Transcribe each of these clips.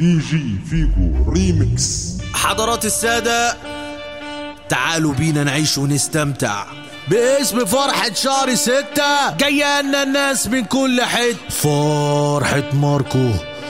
دي جي فيجو ريميكس حضرات السادة تعالوا بينا نعيش ونستمتع باسم فرحة شهر ستة جاية لنا الناس من كل حتة فرحة ماركو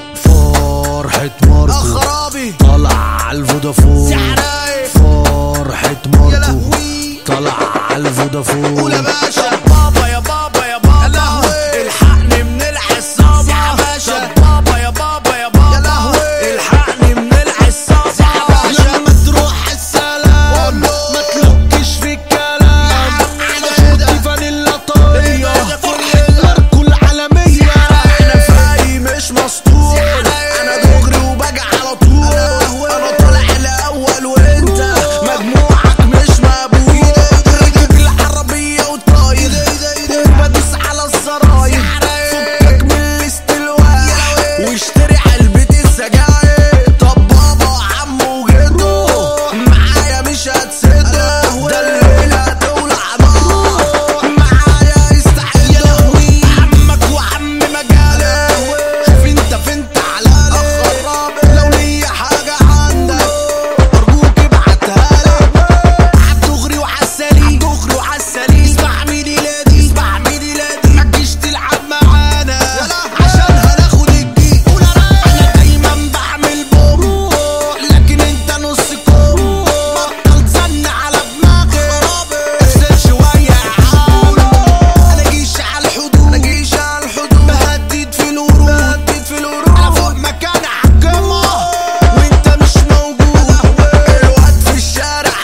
فرحة ماركو خرابي طلع على الفودافون سعراي فرحة يا ماركو لهوي طلع على الفودافون قول يا باشا بابا يا بابا يا بابا يا لهوي. الحقني من العصابة يا باشا. طب بابا يا بابا يا بابا يا لهوي. الحقني من العصابة لما تروح السلام قول له. ما تلوكش في الكلام شورتي فانيلا طرية ماركو العالمية انا فاي مش مسطول انا دغري وباجي على طول انا طالع الاول وانت مجموعك مش مقبول راكب العربية وطاير وبدوس على الزراير فكك من الاستلواء واشتري علبة السجاير طب بابا عمو وجدو معايا مش هتسده ده الليلة هتولع نار معايا يستحيل عمك وعم مجالي شوف انت فين تعالالي لو ليا حاجة عندك ارجوك ابعتها لي عالدغري وعالسليم عالدغري وعالسليم اسمع ميلادي اسمع ميلادي ما تجيش تلعب معانا عشان هناخد الجيل انا دايما بعمل بوم لكن انت نص كوم بطل زن على دماغي افصل شوية يا عم انا جيش على الحدود انا جيش على الحدود بهدد في الورود بهدد في الورود انا فوق مكان حكمه وانت مش موجود الواد في الشارع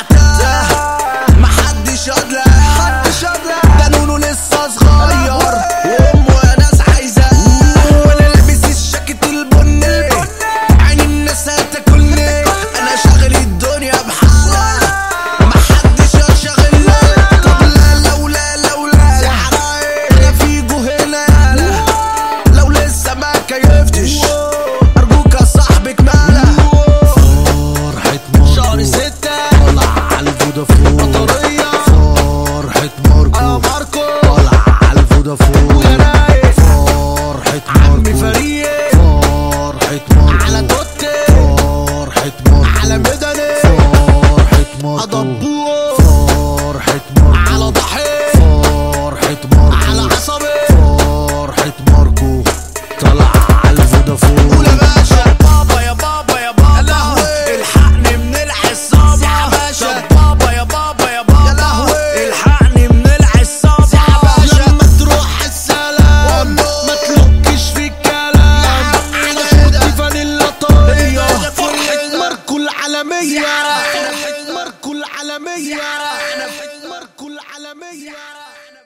تاه محدش قادر محدش قادر ده نونو لسه صغير وامه يا ناس عايزاه وانا لابس الشاكيت البني عين الناس هتاكلني انا شاغل الدنيا بحالها محدش هيشغلني طب لا لولا لولا انا فيجو هنا يالا لو لسه ما كيفتش ارجوك يا صاحبي كمالة فرحة ماركو شهر ستة طلع على الفودافون مطرية فرحة ماركو يا ماركو طلع على الفودافون